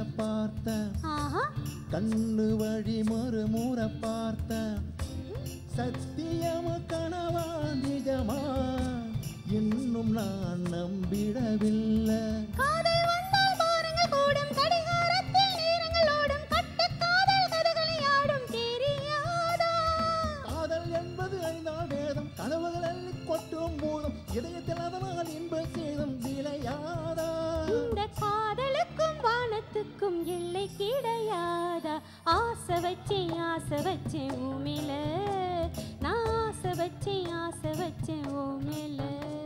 பார்த்த ஆஹா கண்ணு வழி மறுமுறை பார்த்த சத்தியம கனவா நிஜமா இன்னும் நான் நம்பிடவில்லை காதல் வந்தால் பாருங்கள் கூடும் கடிகாரத்தில் நேரங்கள் ஓடும் கட்டு காதல் கதகளை ஆடும் தெரியாதா காதல் என்பது ஐந்தாள் வேதம் கனவுகள் அள்ளி கொட்டும் போதும் இதயத்தில் அதனால் இன்ப சேதம் விளையாதா இந்த காதலுக்கும் வானத்துக்கும் எல்லை கிடையாதா ஆசை வச்சேன் ஆசை வச்சேன் உமில நான் ஆசை வச்சேன் ஆசை வச்சேன் உமில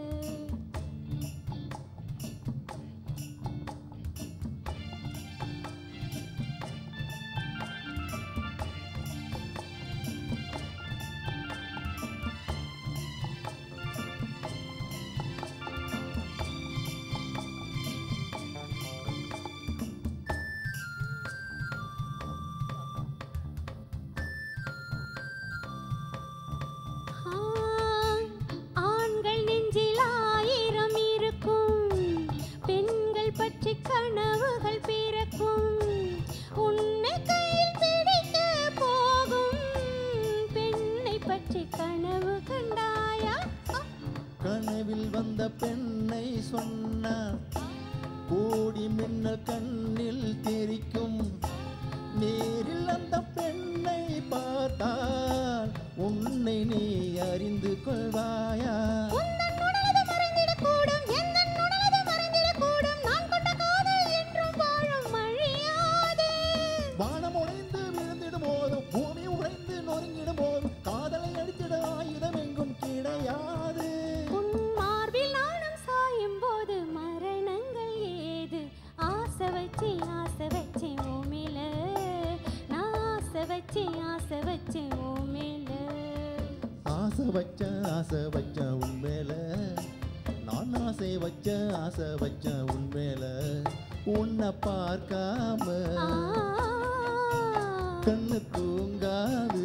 ஆ, ஆண்கள் நெஞ்சில் ஆயிரம் இருக்கும் பெண்கள் பற்றி கனவுகள் பிறக்கும் உன்னை கையில் பிடிக்க போகும் பெண்ணை பற்றி கனவு கண்டாயா ஆ, கனவில் வந்த பெண்ணை சொன்னார் கோடி மின்னல் கண்ணில் தெரிக்கும் நேரில் அந்த பெண்ணை பார்த்தால் உன்னை நீ அறிந்து கொள்வாயா உந்தன் உடலது மறைந்திடக்கூடும், எந்தன் உடலது மறைந்திடக்கூடும். நான் கொண்ட காதல் என்றும் வாழும் அழியாது. வானம் உடைந்து விழுந்திடும் போதும் பூமி உடைந்து நொறுங்கிடும் போதும் காதலை அடித்திட ஆயுதம் எங்கும் கிடையாது உன் மார்பில் நானும் சாயும் போது மரணங்கள் ஏது ஆசை வச்சு ஆசை வச்சு ஓமில நான் ஆசை வச்சு ஆசை வச்சு ஓமில ஆசை வச்ச ஆசை வச்ச உண்மையில நான் ஆசை வச்ச ஆசை வச்ச உண்மையில உன்னை பார்க்காம கண்ணு தூங்காது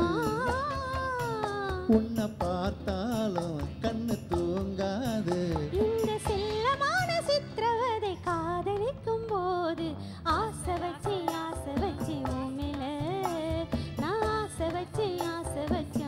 உன்னை பார்த்தாலும் கண்ணு தூங்காது இந்த செல்லமான சித்திரவதை காதலிக்கும் போது ஆசை வச்சு ஆசை வச்சு உமில நான் ஆசை வச்சு ஆசை வச்சு